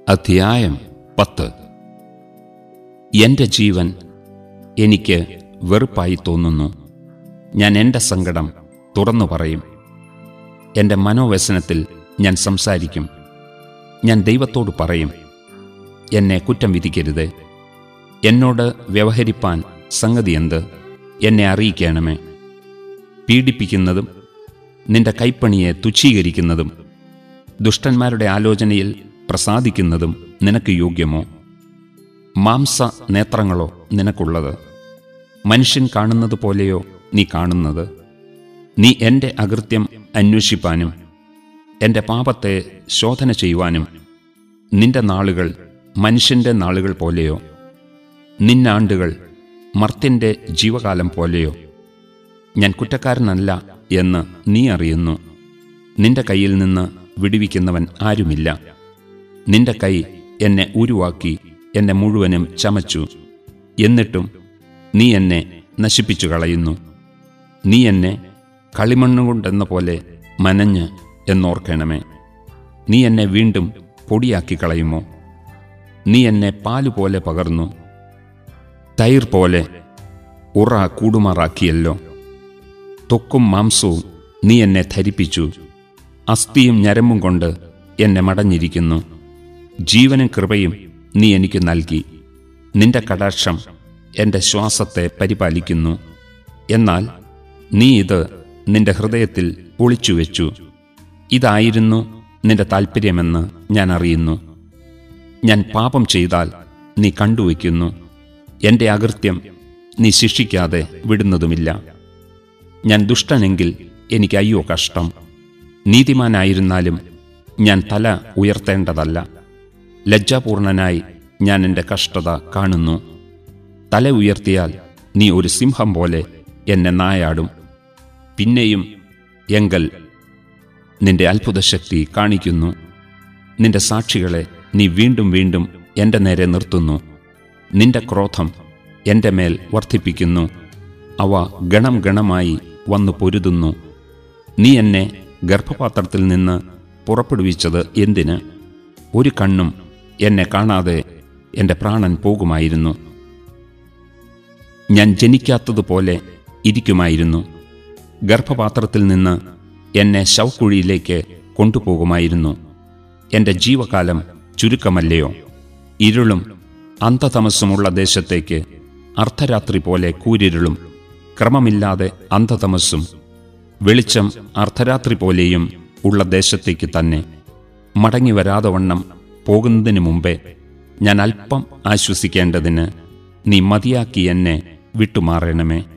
അധ്യായം പത്ത് എൻ്റെ ജീവൻ എനിക്ക് വെറുപ്പായി തോന്നുന്നു ഞാൻ എൻ്റെ സങ്കടം തുറന്നു പറയും എൻ്റെ മനോവ്യസനത്തിൽ ഞാൻ സംസാരിക്കും ഞാൻ ദൈവത്തോട് പറയും എന്നെ കുറ്റം വിധിക്കരുത് എന്നോട് വ്യവഹരിപ്പാൻ സംഗതി എന്ത് എന്നെ അറിയിക്കണമേ പീഡിപ്പിക്കുന്നതും നിന്റെ കൈപ്പണിയെ തുച്ഛീകരിക്കുന്നതും ദുഷ്ടന്മാരുടെ ആലോചനയിൽ പ്രസാദിക്കുന്നതും നിനക്ക് യോഗ്യമോ മാംസ നേത്രങ്ങളോ നിനക്കുള്ളത് മനുഷ്യൻ കാണുന്നത് പോലെയോ നീ കാണുന്നത് നീ എൻ്റെ അകൃത്യം അന്വേഷിപ്പാനും എൻ്റെ പാപത്തെ ശോധന ചെയ്യുവാനും നിന്റെ നാളുകൾ മനുഷ്യൻ്റെ നാളുകൾ പോലെയോ നിന്നാണ്ടുകൾ മർത്യൻ്റെ ജീവകാലം പോലെയോ ഞാൻ കുറ്റക്കാരനല്ല എന്ന് നീ അറിയുന്നു നിന്റെ കയ്യിൽ നിന്ന് വിടുവിക്കുന്നവൻ ആരുമില്ല നിന്റെ കൈ എന്നെ ഉരുവാക്കി എന്നെ മുഴുവനും ചമച്ചു എന്നിട്ടും നീ എന്നെ നശിപ്പിച്ചു കളയുന്നു നീ എന്നെ കളിമണ്ണുകൊണ്ടെന്ന പോലെ മനഞ്ഞ് എന്നോർക്കണമേ നീ എന്നെ വീണ്ടും പൊടിയാക്കി കളയുമോ നീ എന്നെ പാലുപോലെ പകർന്നു തൈർ പോലെ ഉറ കൂടുമാറാക്കിയല്ലോ തൊക്കും മാംസവും നീ എന്നെ ധരിപ്പിച്ചു അസ്ഥിയും ഞരമ്പും കൊണ്ട് എന്നെ മടഞ്ഞിരിക്കുന്നു ജീവനും കൃപയും നീ എനിക്ക് നൽകി നിന്റെ കടാക്ഷം എൻ്റെ ശ്വാസത്തെ പരിപാലിക്കുന്നു എന്നാൽ നീ ഇത് നിന്റെ ഹൃദയത്തിൽ ഒളിച്ചുവെച്ചു ഇതായിരുന്നു നിന്റെ താൽപ്പര്യമെന്ന് ഞാൻ അറിയുന്നു ഞാൻ പാപം ചെയ്താൽ നീ കണ്ടുവയ്ക്കുന്നു എൻ്റെ അകൃത്യം നീ ശിക്ഷിക്കാതെ വിടുന്നതുമില്ല ഞാൻ ദുഷ്ടനെങ്കിൽ എനിക്ക് അയ്യോ കഷ്ടം നീതിമാനായിരുന്നാലും ഞാൻ തല ഉയർത്തേണ്ടതല്ല ലജ്ജാപൂർണനായി ഞാൻ എൻ്റെ കഷ്ടത കാണുന്നു തല ഉയർത്തിയാൽ നീ ഒരു സിംഹം പോലെ എന്നെ നായാടും പിന്നെയും എങ്കൽ നിന്റെ അത്ഭുതശക്തി കാണിക്കുന്നു നിന്റെ സാക്ഷികളെ നീ വീണ്ടും വീണ്ടും എൻ്റെ നേരെ നിർത്തുന്നു നിന്റെ ക്രോധം എൻ്റെ മേൽ വർദ്ധിപ്പിക്കുന്നു അവ ഗണം ഗണമായി വന്നു പൊരുതുന്നു നീ എന്നെ ഗർഭപാത്രത്തിൽ നിന്ന് പുറപ്പെടുവിച്ചത് എന്തിന് ഒരു കണ്ണും എന്നെ കാണാതെ എൻ്റെ പ്രാണൻ പോകുമായിരുന്നു ഞാൻ ജനിക്കാത്തതുപോലെ ഇരിക്കുമായിരുന്നു ഗർഭപാത്രത്തിൽ നിന്ന് എന്നെ ശവക്കുഴിയിലേക്ക് കൊണ്ടുപോകുമായിരുന്നു എൻ്റെ ജീവകാലം ചുരുക്കമല്ലയോ ഇരുളും അന്ധതമസ്സുമുള്ള ദേശത്തേക്ക് അർദ്ധരാത്രി പോലെ കൂരിരുളും ക്രമമില്ലാതെ അന്ധതമസ്സും വെളിച്ചം അർദ്ധരാത്രി പോലെയും ഉള്ള ദേശത്തേക്ക് തന്നെ മടങ്ങി വരാതെ വണ്ണം പോകുന്നതിന് മുമ്പേ ഞാൻ അല്പം ആശ്വസിക്കേണ്ടതിന് നീ മതിയാക്കി എന്നെ വിട്ടുമാറണമേ